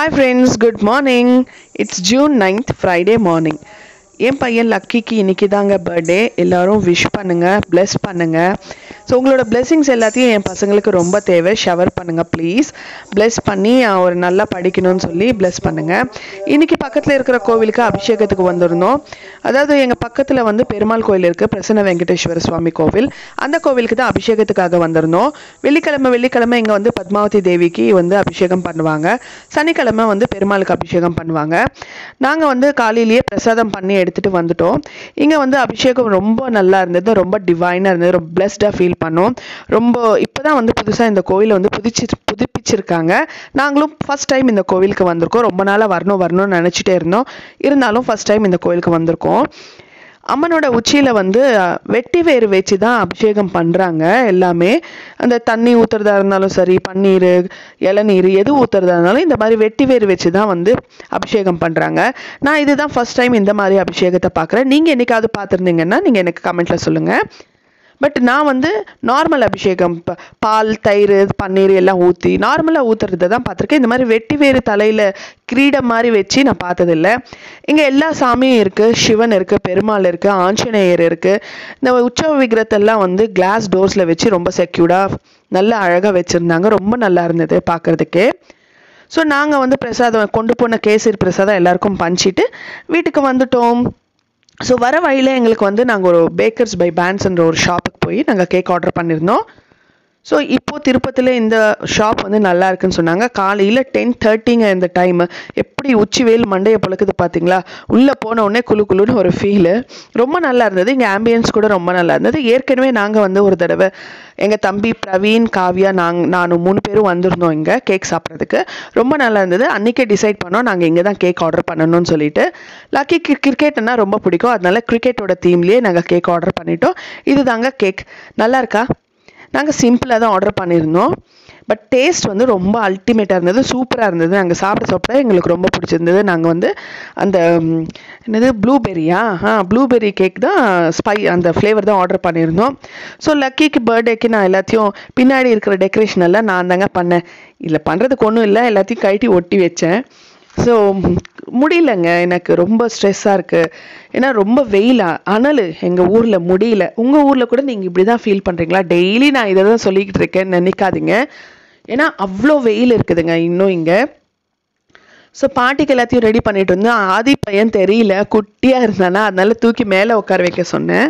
hi friends good morning it's June ninth Friday morning என் பையன் லக்கிக்கு இன்னைக்கு தாங்க பர்த்டே எல்லாரும் விஷ் பண்ணுங்க bless பண்ணுங்க ஸோ உங்களோட blessings எல்லாத்தையும் என் பசங்களுக்கு ரொம்ப தேவை ஷவர் பண்ணுங்க ப்ளீஸ் bless பண்ணி அவர் நல்லா படிக்கணும்னு சொல்லி bless பண்ணுங்க இன்னைக்கு பக்கத்தில் இருக்கிற கோவிலுக்கு அபிஷேகத்துக்கு வந்திருந்தோம் அதாவது எங்கள் பக்கத்தில் வந்து பெருமாள் கோயில் இருக்குது பிரசன்ன வெங்கடேஸ்வர சுவாமி கோவில் அந்த கோவிலுக்கு தான் அபிஷேகத்துக்காக வந்திருந்தோம் வெள்ளிக்கிழமை வெள்ளிக்கிழமை இங்கே வந்து பத்மாவதி தேவிக்கு வந்து அபிஷேகம் பண்ணுவாங்க சனிக்கிழமை வந்து பெருமாளுக்கு அபிஷேகம் பண்ணுவாங்க நாங்கள் வந்து காலையிலேயே பிரசாதம் பண்ணி எடுத்துகிட்டு வந்துட்டோம் இங்கே வந்து அபிஷேகம் ரொம்ப நல்லா இருந்தது ரொம்ப டிவைனாக இருந்தது ரொம்ப பிளஸ்டாக ஃபீல் பண்ணோம் ரொம்ப இப்போ தான் வந்து புதுசாக இந்த கோவிலை வந்து புதுச்சி புதுப்பிச்சிருக்காங்க நாங்களும் ஃபர்ஸ்ட் டைம் இந்த கோவிலுக்கு வந்திருக்கோம் ரொம்ப நாளாக வரணும் வரணும்னு நினச்சிட்டே இருந்தோம் இருந்தாலும் ஃபர்ஸ்ட் டைம் இந்த கோவிலுக்கு வந்திருக்கோம் அம்மனோட உச்சியில் வந்து அஹ், வெட்டி வேறு வச்சு தான் அபிஷேகம் பண்ணுறாங்க எல்லாமே அந்த தண்ணி ஊற்றுறதா இருந்தாலும் சரி பன்னீர் இளநீர் எது ஊற்றுறதா இருந்தாலும் இந்த மாதிரி வெட்டி வேறு வச்சு தான் வந்து அபிஷேகம் பண்ணுறாங்க நான் இதுதான் ஃபர்ஸ்ட் டைம் இந்த மாதிரி அபிஷேகத்தை பார்க்குறேன் நீங்கள் என்னைக்காவது பார்த்துருந்தீங்கன்னா நீங்கள் எனக்கு கமெண்ட்டில் சொல்லுங்கள் பட் நான் வந்து நார்மல் அபிஷேகம் ப- பால் தயிர் பன்னீர் எல்லாம் ஊற்றி நார்மலாக ஊற்றுறத தான் பார்த்துருக்கேன் இந்த மாதிரி வெட்டி வேறு தலையில் கிரீடம் மாதிரி வச்சு நான் பார்த்ததில்ல இங்கே எல்லா சாமியும் இருக்குது சிவன் இருக்குது பெருமாள் இருக்குது ஆஞ்சநேயர் இருக்குது இந்த உற்சவ விக்கிரத்தெல்லாம் வந்து கிளாஸ் டோர்ஸில் வச்சு ரொம்ப செக்யூர்டாக நல்ல அழகாக வச்சுருந்தாங்க ரொம்ப நல்லா இருந்தது பார்க்குறதுக்கே ஸோ நாங்கள் வந்து பிரசாதம் கொண்டு போன கேசரி பிரசாதம் எல்லாருக்கும் பஞ்சிட்டு வீட்டுக்கு வந்துட்டோம் ஸோ வர வழியில் எங்களுக்கு வந்து நாங்கள் ஒரு பேக்கர்ஸ் பை பேண்ட்ஸ்ன்ற ஒரு ஷாப்புக்கு போய் நாங்கள் கேக் ஆர்டர் பண்ணியிருந்தோம் ஸோ இப்போ திருப்பதியில் இந்த ஷாப் வந்து நல்லா இருக்குன்னு சொன்னாங்க காலையில் டென் தேர்ட்டிங்க இந்த டைம் எப்படி உச்சி வெயில் மண்டையை பழுக்குது பார்த்தீங்களா உள்ளே போன உடனே குளு குளுன்னு ஒரு ஃபீலு ரொம்ப நல்லா இருந்தது இங்கே ஆம்பியன்ஸ் கூட ரொம்ப நல்லா இருந்தது ஏற்கனவே நாங்கள் வந்து ஒரு தடவை எங்கள் தம்பி பிரவீன் காவ்யா நாங் நானும் மூணு பேரும் வந்திருந்தோம் இங்கே கேக் சாப்பிட்றதுக்கு ரொம்ப நல்லா இருந்தது அன்றைக்கே டிசைட் பண்ணோம் நாங்கள் இங்கே தான் கேக் ஆர்டர் பண்ணணும்னு சொல்லிட்டு லக்கி கிரிக்கெட்னா ரொம்ப பிடிக்கும் அதனால கிரிக்கெட்டோட தீம்லேயே நாங்கள் கேக் ஆர்டர் பண்ணிட்டோம் இதுதாங்க கேக் நல்லா இருக்கா நாங்கள் சிம்பிளாக தான் ஆர்டர் பண்ணியிருந்தோம் பட் டேஸ்ட் வந்து ரொம்ப அல்டிமேட்டாக இருந்தது சூப்பராக இருந்தது நாங்கள் சாப்பிட சாப்பிட எங்களுக்கு ரொம்ப பிடிச்சிருந்தது நாங்கள் வந்து அந்த ம், என்னது ப்ளூபெரியா ஆ ப்ளூபெரி கேக் தான் ஸ்பை அந்த ஃப்ளேவர் தான் ஆர்டர் பண்ணியிருந்தோம் ஸோ லக்கிக்கு பர்த்டேக்கு நான் எல்லாத்தையும் பின்னாடி இருக்கிற டெக்கரேஷன் எல்லாம் நான் தாங்க பண்ணேன் இதில் பண்ணுறதுக்கு ஒன்றும் இல்லை எல்லாத்தையும் கழட்டி ஒட்டி வச்சேன் ஸோ முடியலங்க எனக்கு ரொம்ப ஸ்ட்ரெஸ்ஸாக இருக்குது ஏன்னா ரொம்ப வெயிலா அனல் எங்கள் ஊரில் முடியல உங்கள் ஊரில் கூட நீங்கள் இப்படி தான் ஃபீல் பண்ணுறீங்களா டெய்லி நான் இதை தான் சொல்லிக்கிட்டு இருக்கேன்னு நினைக்காதீங்க ஏன்னா அவ்வளோ வெயில் இருக்குதுங்க இன்னும் இங்கே ஸோ பாட்டிக்கு எல்லாத்தையும் ரெடி பண்ணிட்டு இருந்தோம் ஆதி பையன் தெரியல குட்டியாக இருந்தானா அதனால தூக்கி மேலே உட்கார வைக்க சொன்னேன்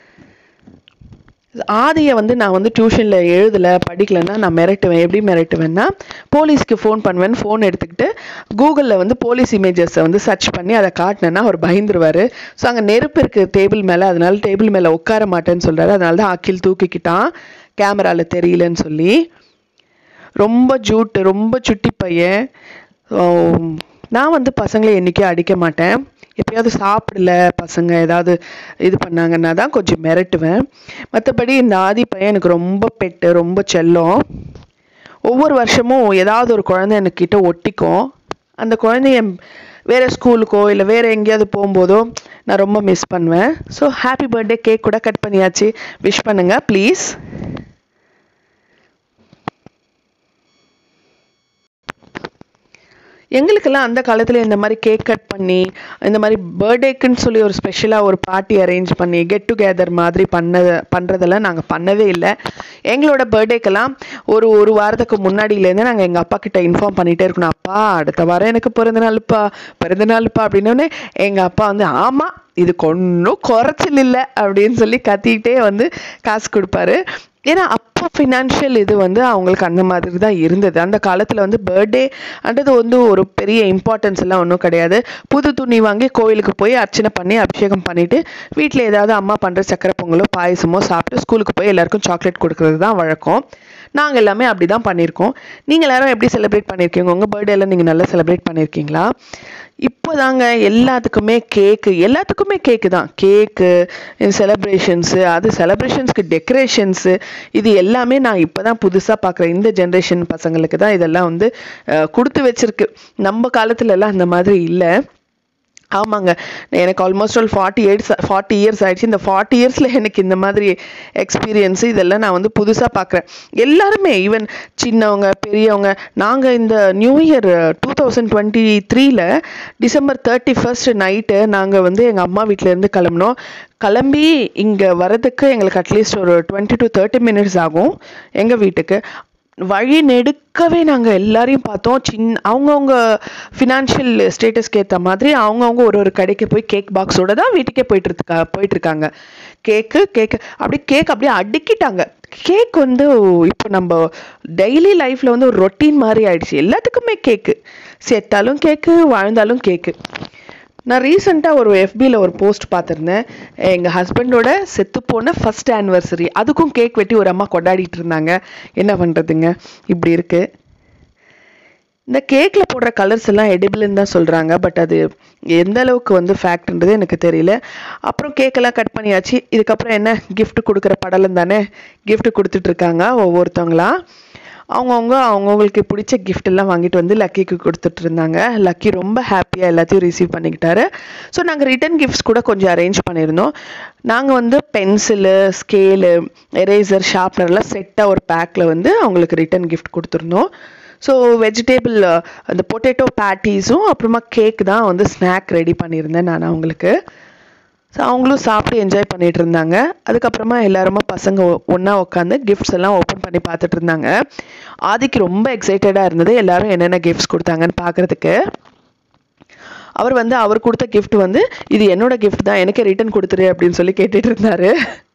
ஆதியை வந்து நான் வந்து டியூஷனில் எழுதலை படிக்கலைன்னா நான் மிரட்டுவேன் எப்படி மிரட்டுவேன்னா போலீஸ்க்கு ஃபோன் பண்ணுவேன் ஃபோன் எடுத்துக்கிட்டு கூகுளில் வந்து போலீஸ் இமேஜஸை வந்து சர்ச் பண்ணி அதை காட்டினேன்னா அவர் பயந்துருவார் ஸோ அங்கே நெருப்பு இருக்குது டேபிள் மேலே அதனால டேபிள் மேலே உட்கார மாட்டேன்னு சொல்கிறாரு அதனால தான் அகில் தூக்கிக்கிட்டான் கேமராவில் தெரியலன்னு சொல்லி ரொம்ப ஜூட்டு ரொம்ப சுட்டி பையன் ஆம், நான் வந்து பசங்களை என்றைக்கும் அடிக்க மாட்டேன் எப்பயாவது சாப்பிடல பசங்க ஏதாவது இது பண்ணாங்கன்னா தான் கொஞ்சம் மிரட்டுவேன் மற்றபடி இந்த ஆதி பையன் எனக்கு ரொம்ப பெட்டு ரொம்ப செல்லம் ஒவ்வொரு வருஷமும் ஏதாவது ஒரு குழந்தை எனக்கிட்ட ஒட்டிக்கும் அந்த குழந்தைய வேறு ஸ்கூலுக்கோ இல்லை வேறு எங்கேயாவது போகும்போதோ நான் ரொம்ப மிஸ் பண்ணுவேன் ஸோ ஹாப்பி பர்த்டே கேக் கூட கட் பண்ணியாச்சு விஷ் பண்ணுங்கள் ப்ளீஸ் எங்களுக்கெல்லாம் அந்த காலத்தில் இந்த மாதிரி கேக் கட் பண்ணி இந்த மாதிரி பர்த்டேக்குன்னு சொல்லி ஒரு ஸ்பெஷலாக ஒரு பார்ட்டி அரேஞ்ச் பண்ணி கெட் டுகெதர் மாதிரி பண்ணது பண்ணுறதெல்லாம் நாங்கள் பண்ணவே இல்லை எங்களோட பர்த்டேக்கெல்லாம் ஒரு ஒரு வாரத்துக்கு முன்னாடியிலேருந்து நாங்கள் எங்கள் அப்பா கிட்ட இன்ஃபார்ம் பண்ணிகிட்டே இருக்கணும் அப்பா அடுத்த வாரம் எனக்கு பிறந்த நாளுப்பா பிறந்த நாளுப்பா அப்படின்னோடனே எங்கள் அப்பா வந்து ஆமாம் இதுக்கு ஒன்றும் குறைச்சல் இல்லை அப்படின்னு சொல்லி கத்திக்கிட்டே வந்து காசு கொடுப்பாரு ஏன்னா அப்போ ஃபினான்ஷியல் இது வந்து அவங்களுக்கு அந்த மாதிரி தான் இருந்தது அந்த காலத்தில் வந்து பர்த்டே அன்றது வந்து ஒரு பெரிய இம்பார்ட்டன்ஸ் எல்லாம் ஒன்றும் கிடையாது புது துணி வாங்கி கோயிலுக்கு போய் அர்ச்சனை பண்ணி அபிஷேகம் பண்ணிட்டு வீட்டில் ஏதாவது அம்மா பண்ணுற சக்கரை பொங்கலோ பாயசமோ சாப்பிட்டு ஸ்கூலுக்கு போய் எல்லாருக்கும் சாக்லேட் கொடுக்கறது தான் வழக்கம் நாங்கள் எல்லாமே அப்படி தான் பண்ணியிருக்கோம் நீங்கள் எல்லாரும் எப்படி செலிப்ரேட் பண்ணியிருக்கீங்க உங்கள் பர்த்டேல நீங்கள் நல்லா செலிப்ரேட் பண்ணியிருக்கீங்களா இப்போதாங்க எல்லாத்துக்குமே கேக்கு எல்லாத்துக்குமே கேக்கு தான் கேக்கு செலப்ரேஷன்ஸு அது செலப்ரேஷன்ஸ்க்கு டெக்கரேஷன்ஸு இது எல்லாமே நான் இப்போ தான் புதுசாக பார்க்குறேன் இந்த ஜென்ரேஷன் பசங்களுக்கு தான் இதெல்லாம் வந்து அஹ், கொடுத்து வச்சிருக்கு நம்ம காலத்துல எல்லாம் அந்த மாதிரி இல்லை ஆமாங்க எனக்கு almost all forty years forty years ஆயிடுச்சு இந்த ஃபார்ட்டி இயர்ஸில் எனக்கு இந்த மாதிரி எக்ஸ்பீரியன்ஸு இதெல்லாம் நான் வந்து புதுசாக பார்க்குறேன் எல்லாருமே ஈவன் சின்னவங்க பெரியவங்க நாங்கள் இந்த new year two thousand twenty த்ரீல டிசம்பர் தேர்ட்டி ஃபர்ஸ்ட் நைட்டு நாங்கள் வந்து எங்கள் அம்மா வீட்டிலேருந்து கிளம்புனோம் கிளம்பி இங்கே வரதுக்கு எங்களுக்கு அட்லீஸ்ட் ஒரு டுவெண்ட்டி டு தேர்ட்டி மினிட்ஸ் ஆகும் எங்கள் வீட்டுக்கு வழி நெடுக்கவே நாங்கள் எல்லாரையும் பார்த்தோம் சின்ன அவங்கவுங்க ஃபினான்ஷியல் ஸ்டேட்டஸ்க்கு ஏற்ற மாதிரி அவங்கவுங்க ஒரு ஒரு கடைக்கு போய் கேக் பாக்ஸோட தான் வீட்டுக்கே போயிட்டு இருக்கா போயிட்டு இருக்காங்க கேக்கு கேக்கு அப்படியே கேக் அப்படியே அடுக்கிட்டாங்க கேக் வந்து இப்போ நம்ம டெய்லி லைஃப்பில் வந்து ஒரு ரொட்டீன் மாதிரி ஆயிடுச்சு எல்லாத்துக்குமே கேக்கு செத்தாலும் கேக்கு வாழ்ந்தாலும் கேக்கு நான் ரீசெண்டாக ஒரு எஃபியில் ஒரு போஸ்ட் பார்த்துருந்தேன் எங்கள் ஹஸ்பண்டோட செத்துப்போன ஃபர்ஸ்ட் ஆனிவர்சரி அதுக்கும் கேக் வெட்டி ஒரு அம்மா கொண்டாடிட்டு இருந்தாங்க என்ன பண்ணுறதுங்க இப்படி இருக்குது இந்த கேக்கில் போடுற கலர்ஸ் எல்லாம் எடிபிள்னு தான் சொல்கிறாங்க பட் அது எந்த அளவுக்கு வந்து ஃபேக்ட்ன்றது எனக்கு தெரியல அப்புறம் கேக்கெல்லாம் கட் பண்ணியாச்சு இதுக்கப்புறம் என்ன gift கொடுக்குற படலம் தானே gift கொடுத்துட்ருக்காங்க ஒவ்வொருத்தவங்களா அவங்கவுங்க அவங்கவுங்களுக்கு பிடிச்ச gift எல்லாம் வாங்கிட்டு வந்து லக்கிக்கு கொடுத்துட்டு இருந்தாங்க லக்கி ரொம்ப ஹாப்பியாக எல்லாத்தையும் ரிசீவ் பண்ணிக்கிட்டாரு ஸோ நாங்கள் ரிட்டன் கிஃப்ட்ஸ் கூட கொஞ்சம் அரேஞ்ச் பண்ணியிருந்தோம் நாங்கள் வந்து பென்சிலு ஸ்கேலு எரேசர் ஷார்ப்னர்லாம் செட்டாக ஒரு பேக்கில் வந்து அவங்களுக்கு ரிட்டன் கிஃப்ட் கொடுத்துருந்தோம் ஸோ வெஜிடேபிள் அந்த பொட்டேட்டோ பேட்டீஸும் அப்புறமா கேக் தான் வந்து ஸ்நாக் ரெடி பண்ணியிருந்தேன் நான் அவங்களுக்கு ஸோ அவங்களும் சாப்பிட்டு என்ஜாய் பண்ணிட்டு இருந்தாங்க அதுக்கப்புறமா எல்லாருமா பசங்க ஒன்றா உட்காந்து கிஃப்ட்ஸ் எல்லாம் ஓப்பன் பண்ணி பார்த்துட்டு இருந்தாங்க ஆதிக்கு ரொம்ப எக்ஸைட்டடாக இருந்தது எல்லாரும் என்னென்ன கிஃப்ட்ஸ் கொடுத்தாங்கன்னு பார்க்குறதுக்கு அவர் வந்து அவர் கொடுத்த gift வந்து இது என்னோட gift தான் எனக்கே ரிட்டர்ன் கொடுத்துரு அப்படின்னு சொல்லி கேட்டுட்டு இருந்தாரு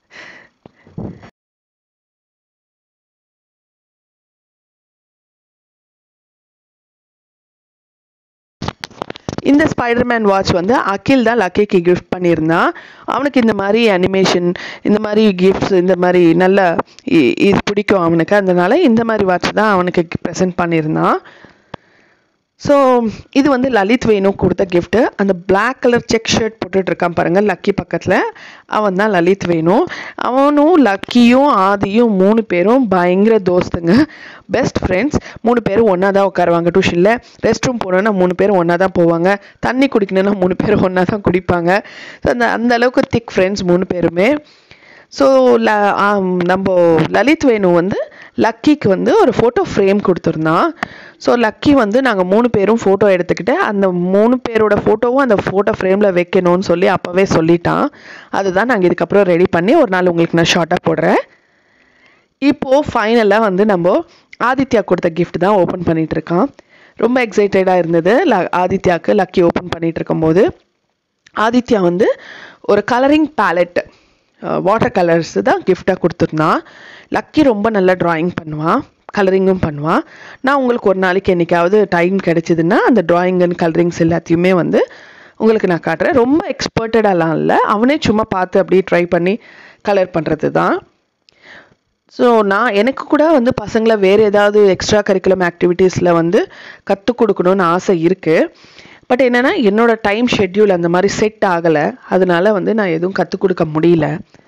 இந்த ஸ்பைடர்மேன் வாட்ச் வந்து அகில் தான் லக்கிக்கு கிஃப்ட் பண்ணியிருந்தான் அவனுக்கு இந்த மாதிரி அனிமேஷன் இந்த மாதிரி கிஃப்ட்ஸ் இந்த மாதிரி நல்ல இ- இது பிடிக்கும் அவனுக்கு அதனால இந்த மாதிரி வாட்ச் தான் அவனுக்கு ப்ரெசென்ட் பண்ணியிருந்தான் ஸோ இது வந்து லலித் வேணு கொடுத்த gift அந்த Black கலர் செக் ஷர்ட் போட்டுட்டு இருக்கான் பாருங்க லக்கி பக்கத்தில் அவன் தான் லலித் வேணு அவனும் லக்கியும் ஆதியும் மூணு பேரும் பயங்கர தோஸ்துங்க பெஸ்ட் ஃப்ரெண்ட்ஸ் மூணு பேரும் ஒன்றா தான் உட்காருவாங்க டியூஷனில் ரெஸ்ட் ரூம் போனோன்னா மூணு பேரும் ஒன்றா தான் போவாங்க தண்ணி குடிக்கணும்னா மூணு பேரும் ஒன்றா தான் குடிப்பாங்க ஸோ அந்த அந்த அளவுக்கு திக் ஃப்ரெண்ட்ஸ் மூணு பேருமே ஸோ ல ஆம், நம்ம லலித் வேணு வந்து லக்கிக்கு வந்து ஒரு ஃபோட்டோ ஃப்ரேம் கொடுத்துருந்தான் ஸோ லக்கி வந்து நாங்கள் மூணு பேரும் ஃபோட்டோ எடுத்துக்கிட்டு அந்த மூணு பேரோட ஃபோட்டோவும் அந்த ஃபோட்டோ ஃப்ரேமில் வைக்கணும்னு சொல்லி அப்போவே சொல்லிட்டான் அதுதான் நாங்கள் இதுக்கப்புறம் ரெடி பண்ணி ஒரு நாள் உங்களுக்கு நான் ஷார்ட்டாக போடுறேன் இப்போது ஃபைனலாக வந்து நம்ம ஆதித்யா கொடுத்த gift தான் ஓப்பன் பண்ணிட்டு இருக்கான் ரொம்ப எக்ஸைட்டடாக இருந்தது ல ஆதித்யாவுக்கு லக்கி ஓப்பன் பண்ணிட்டு இருக்கும்போது ஆதித்யா வந்து ஒரு கலரிங் பேலட் வாட்டர் கலர்ஸ் தான் கிஃப்டாக கொடுத்துருந்தான் லக்கி ரொம்ப நல்லா டிராயிங் பண்ணுவான் கலரிங்கும் பண்ணுவான் நான் உங்களுக்கு ஒரு நாளைக்கு என்னைக்காவது டைம் கிடைச்சதுன்னா அந்த டிராயிங் அண்ட் கலரிங்ஸ் எல்லாத்தையுமே வந்து உங்களுக்கு நான் காட்டுறேன் ரொம்ப எக்ஸ்பர்ட்டடாலாம் இல்லை அவனே சும்மா பார்த்து அப்படியே ட்ரை பண்ணி கலர் பண்ணுறது தான் ஸோ நான் எனக்கு கூட வந்து பசங்களை வேறு ஏதாவது எக்ஸ்ட்ரா கரிக்குலம் ஆக்டிவிட்டீஸில் வந்து கற்றுக் கொடுக்கணும்னு ஆசை இருக்குது பட் என்னென்னா என்னோட டைம் ஷெட்யூல் அந்த மாதிரி செட் ஆகலை அதனால வந்து நான் எதுவும் கற்றுக் கொடுக்க முடியல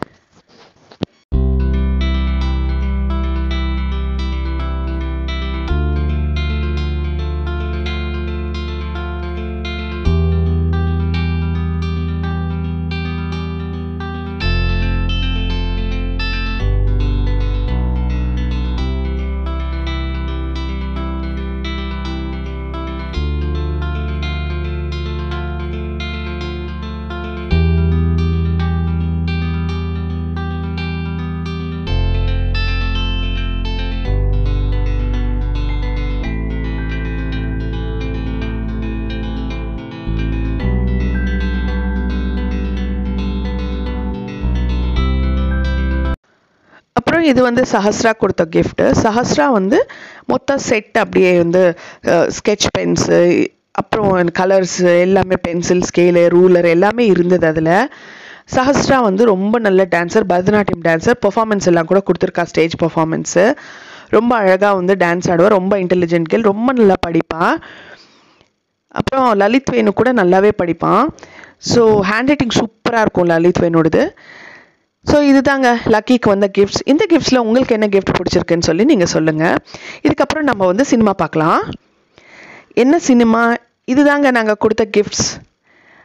அப்புறம் இது வந்து சஹஸ்ரா கொடுத்த gift சஹஸ்ரா வந்து மொத்த செட் அப்படியே வந்து ஸ்கெட்ச் பென்ஸு அப்புறம் கலர்ஸ் எல்லாமே பென்சில் ஸ்கேலு ரூலர் எல்லாமே இருந்தது அதில் சஹஸ்ரா வந்து ரொம்ப நல்ல டான்சர் பரதநாட்டியம் டான்சர் பெர்ஃபார்மன்ஸ் எல்லாம் கூட கொடுத்துருக்கா ஸ்டேஜ் பெர்ஃபார்மன்ஸு ரொம்ப அழகாக வந்து டான்ஸ் ஆடுவா ரொம்ப இன்டெலிஜென்ட் கேள் ரொம்ப நல்லா படிப்பா அப்புறம் லலித் வேணு கூட நல்லாவே படிப்பான் ஸோ ஹேண்ட் ரைட்டிங் சூப்பராக இருக்கும் லலித் வேணுடுது ஸோ இதுதாங்க லக்கிக்கு வந்த கிஃப்ட்ஸ் இந்த கிஃப்ட்ஸில் உங்களுக்கு என்ன கிஃப்ட் பிடிச்சிருக்குன்னு சொல்லி நீங்கள் சொல்லுங்கள் இதுக்கப்புறம் நம்ம வந்து சினிமா பார்க்கலாம் என்ன சினிமா இதுதாங்க நாங்கள் கொடுத்த கிஃப்ட்ஸ்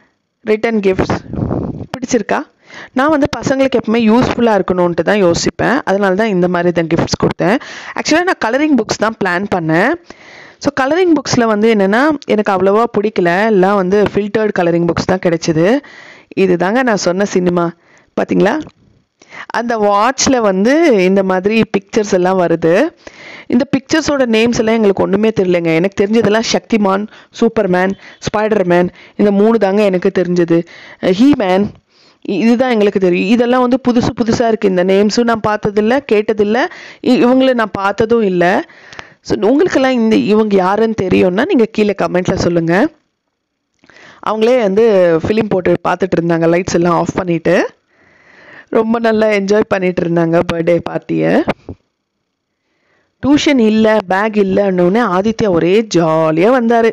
ரிட்டன் கிஃப்ட்ஸ் பிடிச்சிருக்கா நான் வந்து பசங்களுக்கு எப்பவுமே யூஸ்ஃபுல்லாக இருக்கணும்ன்ட்டு தான் யோசிப்பேன் அதனால தான் இந்த மாதிரி தான் கிஃப்ட்ஸ் கொடுத்தேன் ஆக்சுவலாக நான் கலரிங் புக்ஸ் தான் பிளான் பண்ணேன் ஸோ கலரிங் புக்ஸில் வந்து என்னென்னா எனக்கு அவ்வளோவா பிடிக்கல எல்லாம் வந்து ஃபில்டர்ட் கலரிங் புக்ஸ் தான் கிடைச்சிது இது தாங்க நான் சொன்ன சினிமா பார்த்தீங்களா அந்த வாட்சில் வந்து இந்த மாதிரி பிக்சர்ஸ் எல்லாம் வருது இந்த பிக்சர்ஸோட நேம்ஸ் எல்லாம் எங்களுக்கு ஒன்றுமே தெரியலங்க எனக்கு தெரிஞ்சதெல்லாம் சக்திமான் சூப்பர்மேன் ஸ்பைடர்மேன் இந்த மூணு தாங்க எனக்கு தெரிஞ்சது ஹீமேன் இதுதான் எங்களுக்கு தெரியும் இதெல்லாம் வந்து புதுசு புதுசாக இருக்குது இந்த நேம்ஸும் நான் பார்த்ததில்ல கேட்டதில்ல இ- இவங்கள நான் பார்த்ததும் இல்லை ஸோ உங்களுக்கெல்லாம் இந்த இவங்க யாருன்னு தெரியும்னா நீங்கள் கீழே கமெண்ட்டில் சொல்லுங்கள் அவங்களே வந்து ஃபிலிம் போட்டு பார்த்துட்டு இருந்தாங்க லைட்ஸ் எல்லாம் ஆஃப் பண்ணிட்டு ரொம்ப நல்லா என்ஜாய் பண்ணிட்டு இருந்தாங்க பர்த்டே பார்ட்டியை டியூஷன் இல்லை பேக் இல்லைன்னொடனே ஆதித்யா ஒரே ஜாலியாக வந்தார்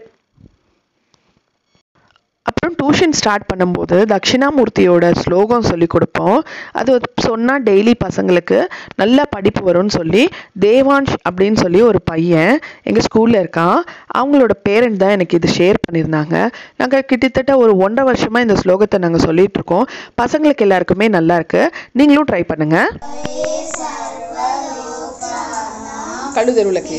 அப்புறம் டியூஷன் ஸ்டார்ட் பண்ணும்போது தட்சிணாமூர்த்தியோட ஸ்லோகம் சொல்லி கொடுப்போம் அது சொன்னால் டெய்லி பசங்களுக்கு நல்ல படிப்பு வரும்னு சொல்லி தேவான்ஷ் அப்படின்னு சொல்லி ஒரு பையன் எங்கள் ஸ்கூலில் இருக்கான் அவங்களோட பேரண்ட் தான் எனக்கு இது ஷேர் பண்ணியிருந்தாங்க நாங்கள் கிட்டத்தட்ட ஒரு ஒன்றரை வருஷமாக இந்த ஸ்லோகத்தை நாங்கள் சொல்லிட்டு இருக்கோம் பசங்களுக்கு எல்லாருக்குமே நல்லா இருக்கு நீங்களும் ட்ரை பண்ணுங்க கழுதருளக்கு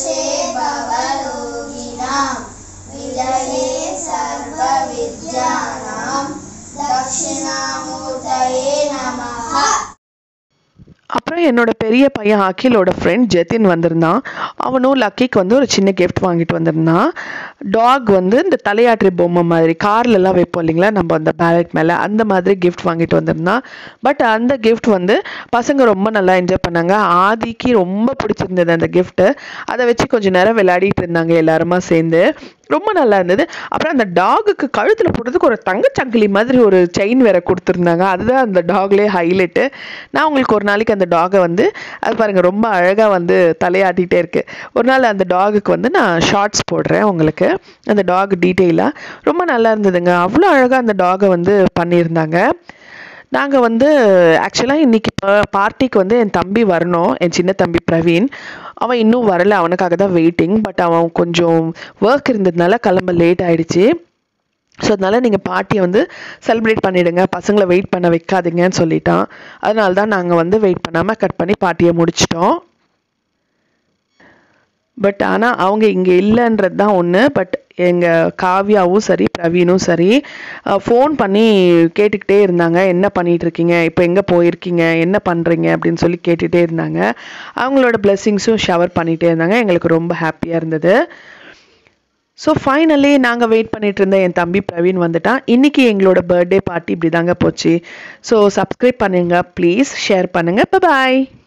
विजये सर्वविद्यानां दक्षिणामूर्तये नमः அப்புறம் என்னோட பெரிய பையன் அகிலோட ஃப்ரெண்ட் ஜெதின் வந்திருந்தான் அவனும் லக்கிக்கு வந்து ஒரு சின்ன gift வாங்கிட்டு வந்திருந்தான் டாக் வந்து இந்த தலையாட்டுற பொம்மை மாதிரி கார்லலாம் வைப்போம் இல்லைங்களா நம்ம அந்த பேலட் மேலே அந்த மாதிரி gift வாங்கிட்டு வந்திருந்தான் பட் அந்த gift வந்து பசங்க ரொம்ப நல்லா என்ஜாய் பண்ணாங்க ஆதிக்கு ரொம்ப பிடிச்சிருந்தது அந்த gift அதை வச்சு கொஞ்ச நேரம் விளையாடிட்டு இருந்தாங்க எல்லாருமா சேர்ந்து ரொம்ப நல்லா இருந்தது அப்புறம் அந்த டாகுக்கு கழுத்தில் போடுறதுக்கு ஒரு தங்கச்சங்கிலி மாதிரி ஒரு செயின் வேற கொடுத்துருந்தாங்க அதுதான் அந்த டாக்லேயே ஹைலைட்டு நான் உங்களுக்கு ஒரு நாளைக்கு அந்த டாகை வந்து அது பாருங்க ரொம்ப அழகாக வந்து தலையாட்டிகிட்டே இருக்கு ஒரு நாள் அந்த டாகுக்கு வந்து நான் ஷார்ட்ஸ் போடுறேன் உங்களுக்கு அந்த டாக் டீட்டெயிலாக ரொம்ப நல்லா இருந்ததுங்க அவ்வளோ அழகாக அந்த டாகை வந்து பண்ணியிருந்தாங்க நாங்கள் வந்து ஆக்சுவலாக இன்னைக்கு பார்ட்டிக்கு வந்து என் தம்பி வரணும் என் சின்ன தம்பி பிரவீன் அவன் இன்னும் வரல அவனுக்காக தான் வெயிட்டிங் பட் அவன் கொஞ்சம் ஒர்க் இருந்ததுனால கிளம்ப லேட் ஆயிடுச்சு ஸோ அதனால நீங்கள் பார்ட்டியை வந்து செலிப்ரேட் பண்ணிடுங்க பசங்களை வெயிட் பண்ண வைக்காதீங்கன்னு சொல்லிட்டான் அதனால தான் நாங்கள் வந்து வெயிட் பண்ணாமல் கட் பண்ணி பார்ட்டியை முடிச்சிட்டோம் பட் ஆனால் அவங்க இங்கே இல்லைன்றது தான் ஒன்று பட் எங்கள் காவ்யாவும் சரி பிரவீனும் சரி ஃபோன் பண்ணி கேட்டுக்கிட்டே இருந்தாங்க என்ன பண்ணிட்டு இருக்கீங்க இப்போ எங்கே போயிருக்கீங்க என்ன பண்ணுறீங்க அப்படின்னு சொல்லி கேட்டுகிட்டே இருந்தாங்க அவங்களோட பிளெஸ்ஸிங்ஸும் ஷவர் பண்ணிகிட்டே இருந்தாங்க எங்களுக்கு ரொம்ப ஹாப்பியாக இருந்தது ஸோ ஃபைனலி நாங்கள் வெயிட் பண்ணிட்டு இருந்த என் தம்பி பிரவீன் வந்துட்டான் இன்னைக்கு எங்களோட பர்த்டே பார்ட்டி இப்படி தாங்க போச்சு ஸோ சப்ஸ்கிரைப் பண்ணுங்க ப்ளீஸ் ஷேர் பண்ணுங்க பாய்